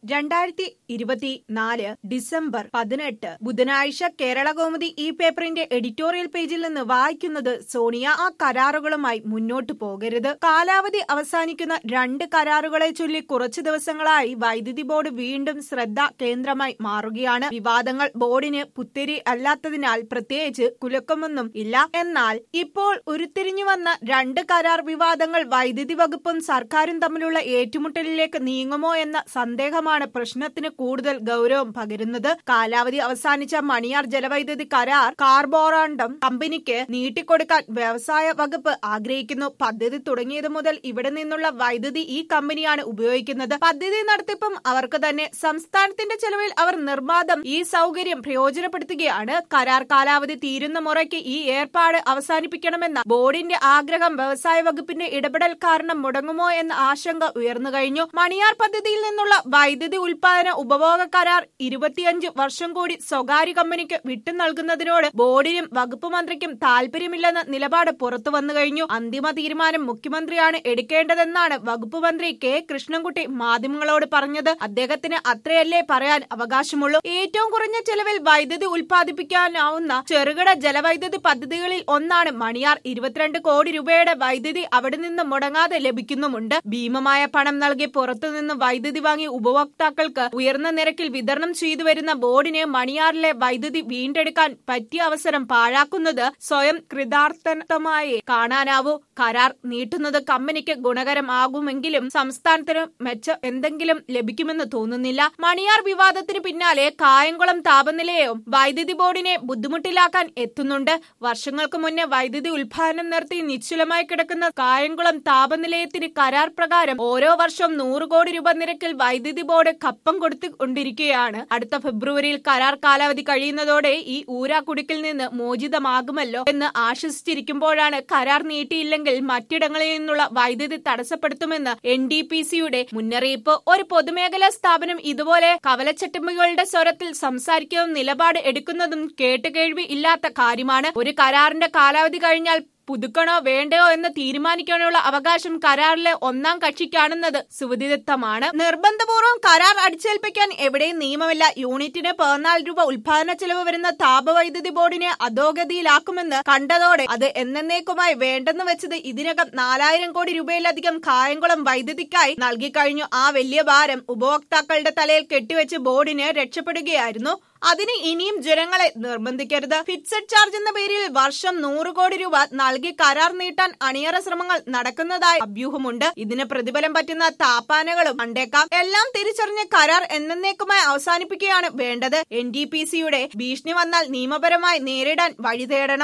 രണ്ടായിരത്തി ഇരുപത്തിനാല് ഡിസംബർ പതിനെട്ട് ബുധനാഴ്ച കേരളകൗമുദി ഈ പേപ്പറിന്റെ എഡിറ്റോറിയൽ പേജിൽ നിന്ന് വായിക്കുന്നത് സോണിയ ആ കരാറുകളുമായി മുന്നോട്ടു പോകരുത് കാലാവധി അവസാനിക്കുന്ന രണ്ട് കരാറുകളെ ചൊല്ലി കുറച്ചു ദിവസങ്ങളായി വൈദ്യുതി ബോർഡ് വീണ്ടും ശ്രദ്ധ കേന്ദ്രമായി മാറുകയാണ് വിവാദങ്ങൾ ബോർഡിന് പുത്തിരി അല്ലാത്തതിനാൽ പ്രത്യേകിച്ച് കുലുക്കമൊന്നും ഇല്ല എന്നാൽ ഇപ്പോൾ ഉരുത്തിരിഞ്ഞു വന്ന രണ്ട് കരാർ വിവാദങ്ങൾ വൈദ്യുതി വകുപ്പും സർക്കാരും തമ്മിലുള്ള ഏറ്റുമുട്ടലിലേക്ക് നീങ്ങുമോ എന്ന സന്ദേഹമാണ് പ്രശ്നത്തിന് കൂടുതൽ ഗൗരവം പകരുന്നത് കാലാവധി അവസാനിച്ച മണിയാർ ജലവൈദ്യുതി കരാർ കാർബോറാണ്ടം കമ്പനിക്ക് നീട്ടിക്കൊടുക്കാൻ വ്യവസായ വകുപ്പ് ആഗ്രഹിക്കുന്നു പദ്ധതി തുടങ്ങിയത് മുതൽ ഇവിടെ നിന്നുള്ള വൈദ്യുതി ഈ കമ്പനിയാണ് ഉപയോഗിക്കുന്നത് പദ്ധതി നടത്തിപ്പും അവർക്ക് തന്നെ സംസ്ഥാനത്തിന്റെ ചെലവിൽ അവർ നിർബാധം ഈ സൗകര്യം പ്രയോജനപ്പെടുത്തുകയാണ് കരാർ കാലാവധി തീരുന്ന മുറയ്ക്ക് ഈ ഏർപ്പാട് അവസാനിപ്പിക്കണമെന്ന ബോർഡിന്റെ ആഗ്രഹം വ്യവസായ വകുപ്പിന്റെ ഇടപെടൽ കാരണം മുടങ്ങുമോ എന്ന ആശങ്ക ഉയർന്നു കഴിഞ്ഞു മണിയാർ പദ്ധതിയിൽ നിന്നുള്ള വൈദ്യുതി ഉൽപാദന ഉപഭോഗ കരാർ ഇരുപത്തിയഞ്ച് വർഷം കൂടി സ്വകാര്യ കമ്പനിക്ക് വിട്ടു നൽകുന്നതിനോട് ബോർഡിനും വകുപ്പ് മന്ത്രിക്കും താല്പര്യമില്ലെന്ന നിലപാട് പുറത്തു വന്നു കഴിഞ്ഞു അന്തിമ തീരുമാനം മുഖ്യമന്ത്രിയാണ് എടുക്കേണ്ടതെന്നാണ് വകുപ്പ് മന്ത്രി കെ കൃഷ്ണൻകുട്ടി മാധ്യമങ്ങളോട് പറഞ്ഞത് അദ്ദേഹത്തിന് അത്രയല്ലേ പറയാൻ അവകാശമുള്ളൂ ഏറ്റവും കുറഞ്ഞ ചെലവിൽ വൈദ്യുതി ഉൽപ്പാദിപ്പിക്കാനാവുന്ന ചെറുകിട ജലവൈദ്യുതി പദ്ധതികളിൽ ഒന്നാണ് മണിയാർ ഇരുപത്തിരണ്ട് കോടി രൂപയുടെ വൈദ്യുതി അവിടെ നിന്ന് മുടങ്ങാതെ ലഭിക്കുന്നുമുണ്ട് ഭീമമായ പണം നൽകി പുറത്തുനിന്ന് വൈദ്യുതി വാങ്ങി ഉപഭോക്താക്കൾക്ക് ഉയർന്ന നിരക്കിൽ വിതരണം ചെയ്തു വരുന്ന ബോർഡിന് മണിയാറിലെ വൈദ്യുതി വീണ്ടെടുക്കാൻ പറ്റിയ അവസരം പാഴാക്കുന്നത് സ്വയം കൃതാർത്ഥമായി കാണാനാവൂ കരാർ നീട്ടുന്നത് കമ്പനിക്ക് ഗുണകരമാകുമെങ്കിലും സംസ്ഥാനത്തിന് മെച്ച എന്തെങ്കിലും ലഭിക്കുമെന്ന് തോന്നുന്നില്ല മണിയാർ വിവാദത്തിന് പിന്നാലെ കായംകുളം താപനിലയും വൈദ്യുതി ബോർഡിനെ ബുദ്ധിമുട്ടിലാക്കാൻ എത്തുന്നുണ്ട് വർഷങ്ങൾക്ക് മുന്നേ വൈദ്യുതി ഉൽപാദനം നിർത്തി നിശ്ചലമായി കിടക്കുന്ന കായംകുളം താപനിലയത്തിന് കരാർ പ്രകാരം ഓരോ വർഷവും നൂറ് കോടി രൂപ നിരക്കിൽ വൈദ്യുതി ബോർഡ് കപ്പം കൊടുത്തുകൊണ്ടിരിക്കുകയാണ് അടുത്ത ഫെബ്രുവരിയിൽ കരാർ കാലാവധി കഴിയുന്നതോടെ ഈ ഊരാക്കുടുക്കിൽ നിന്ന് മോചിതമാകുമല്ലോ എന്ന് ആശ്വസിച്ചിരിക്കുമ്പോഴാണ് കരാർ നീട്ടിയില്ലെങ്കിൽ മറ്റിടങ്ങളിൽ നിന്നുള്ള വൈദ്യുതി തടസ്സപ്പെടുത്തുമെന്ന് എൻ ഡി പി സിയുടെ മുന്നറിയിപ്പ് ഒരു പൊതുമേഖലാ സ്ഥാപനം ഇതുപോലെ കവലച്ചട്ടമ്പികളുടെ സ്വരത്തിൽ സംസാരിക്കുന്നതും നിലപാട് എടുക്കുന്നതും കേട്ടുകേൾവി ഇല്ലാത്ത കാര്യമാണ് ഒരു കരാറിന്റെ കാലാവധി കഴിഞ്ഞാൽ പുതുക്കണോ വേണ്ടയോ എന്ന് തീരുമാനിക്കാനുള്ള അവകാശം കരാറിലെ ഒന്നാം കക്ഷിക്കാണെന്നത് സുവിദിത്തമാണ് നിർബന്ധപൂർവ്വം കരാർ അടിച്ചേൽപ്പിക്കാൻ എവിടെയും നിയമമില്ല യൂണിറ്റിന് പതിനാല് രൂപ ഉൽപാദന ചെലവ് വരുന്ന താപവൈദ്യുതി ബോർഡിനെ അധോഗതിയിലാക്കുമെന്ന് കണ്ടതോടെ അത് എന്നേക്കുമായി വേണ്ടെന്ന് വെച്ചത് ഇതിനകം നാലായിരം കോടി രൂപയിലധികം കായംകുളം വൈദ്യുതിക്കായി നൽകിക്കഴിഞ്ഞു ആ വലിയ ഭാരം ഉപഭോക്താക്കളുടെ തലയിൽ കെട്ടിവെച്ച് ബോർഡിന് രക്ഷപ്പെടുകയായിരുന്നു അതിന് ഇനിയും ജനങ്ങളെ നിർബന്ധിക്കരുത് ഫിക്സഡ് ചാർജ് എന്ന പേരിൽ വർഷം നൂറ് കോടി രൂപ നൽകി കരാർ നീട്ടാൻ അണിയറ ശ്രമങ്ങൾ നടക്കുന്നതായി അഭ്യൂഹമുണ്ട് ഇതിന് പ്രതിഫലം പറ്റുന്ന താപ്പാനകളും കണ്ടേക്കാം എല്ലാം തിരിച്ചറിഞ്ഞ് കരാർ എന്നേക്കുമായി അവസാനിപ്പിക്കുകയാണ് വേണ്ടത് എൻ ഡി പി സിയുടെ ഭീഷണി വന്നാൽ നിയമപരമായി നേരിടാൻ വഴി തേടണം